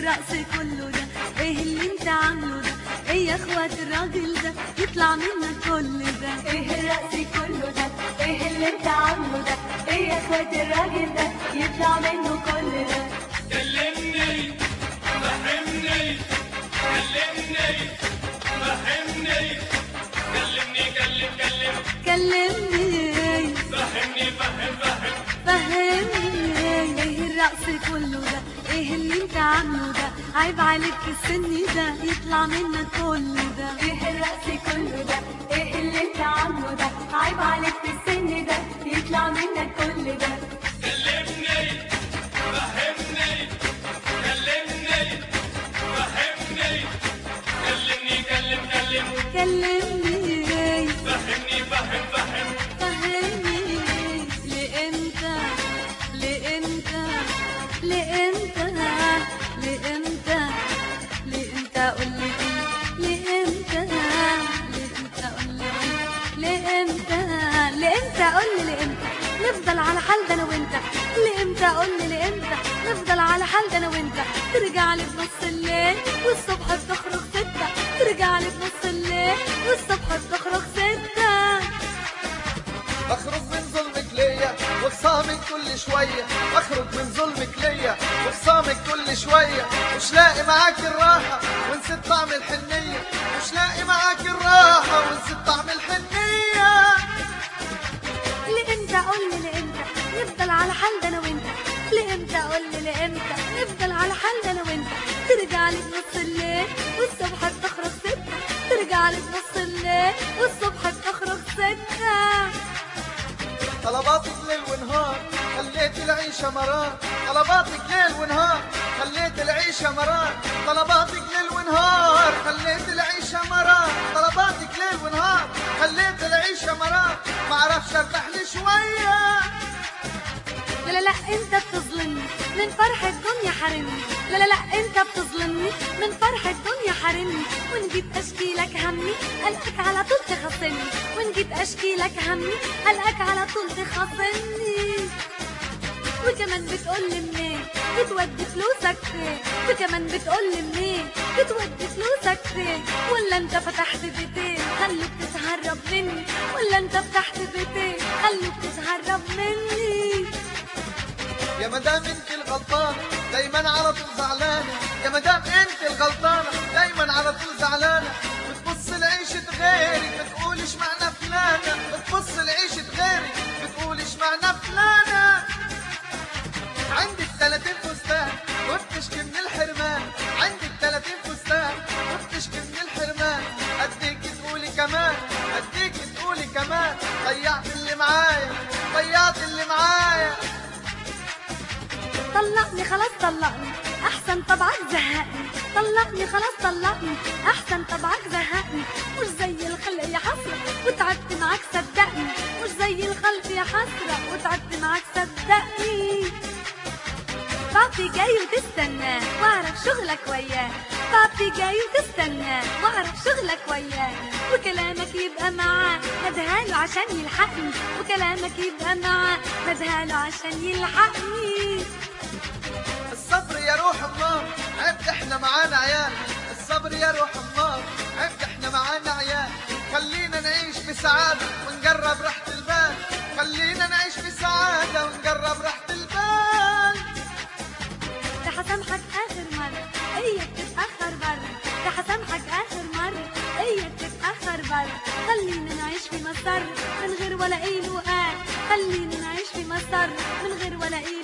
الرقص كله ده ايه اللي انت عامله ده ايه يا اخوات الراجل ده يطلع منك كل ده ايه الرقص كله ده ايه اللي انت عامله ده ايه يا اخوات الراجل ده يطلع منه كل ده كلمني فهمني كلمني فهمني كلمني كلم كلم كلمني فهمني فهم فهم فهمني ايه الرقص كله ده ايه اللي انت عامله ده عيب عليك في السن ده يطلع منك كل ده ايه الرقص كله ده ايه اللي انت عامله ده عيب عليك في السن ده يطلع منك كل ده كلمني فهمني كلمني فهمني كلمني كلم كلم كلمني فهمني فهم فهم فهمني لامتى لامتى لامتى لامتى لامتى قول لي ايه لامتى لامتى قول لي ايه لامتى لامتى قول لي لامتى نفضل على حال ده انا وانت لامتى قول لي لامتى نفضل على حال ده انا وانت ترجع لي في نص الليل والصبح بتخرج ستة ترجع لي في نص الليل والصبح بتخرج ستة اخرج من ظلمك ليا وخصامك كل شوية اخرج من ظلمك ليا وخصامك كل شوية مش لاقي معاك الراحة ونسيت طعم الحنية مش لاقي معاك الراحة ونسيت طعم الحنية لامتى قول لي لامتى نفضل على حال ده انا وانت لامتى قول لي لامتى نفضل على حال ده انا وانت ترجع لي في نص الليل والصبح بتخرج ستة ترجع لي في نص الليل والصبح بتخرج ستة طلباتك ليل ونهار خليت العيشة مرار طلباتك ليل ونهار خليت العيشة مرار طلباتك ليل ونهار خليت العيشة مرار طلباتك ليل ونهار خليت العيشة مرار معرفش ارتاح لي شوية لا لا لا انت بتظلمني من فرح الدنيا حارمني لا لا لا انت بتظلمني من فرح الدنيا حارمني وان جيت اشكي لك همي قلقك على طول تخاصمني وان جيت اشكي لك همي قلقك على طول تخاصمني وكمان بتقول لي منين بتودي فلوسك فين وكمان بتقول لي منين بتودي فلوسك فين ولا انت فتحت بيتين خلوك تتهرب مني ولا انت فتحت بيتين خلوك تتهرب مني يا مدام انت الغلطانة دايما على طول زعلانة يا مدام انت الغلطانة دايما على طول زعلانة بتبص لعيشة غيرك بتقول اشمعنى فلانة بتبص لعيشة غيرك بتقول اشمعنى فلانة عندك 30 فستان وبتشكي من الحرمان عندك 30 فستان وبتشكي من الحرمان اديك تقولي كمان اديك تقولي كمان ضيعت اللي معايا ضيعت اللي معايا طلقني خلاص طلقني احسن طبعك زهقني طلقني خلاص طلقني احسن طبعك زهقني مش زي الخلق يا حسرة وتعبت معاك صدقني مش زي الخلق يا حسرة وتعبت معاك صدقني بابي جاي وتستناه واعرف شغلك وياه بابي جاي وتستناه واعرف شغلك وياه وكلامك يبقى معاه ندهاله عشان يلحقني وكلامك يبقى معاه ندهاله عشان يلحقني الصبر يا روح الله عبد احنا معانا عيال الصبر يا روح الله عبد احنا معانا عيال خلينا نعيش بسعادة ونقرب راحة البال خلينا نعيش بسعادة ونقرب راحة البال ده هسامحك اخر مرة هي بتتأخر برا ده هسامحك اخر مرة هي بتتأخر برا خلينا نعيش في مسر من غير ولا ايه وقال خلينا نعيش في مسر من غير ولا ايه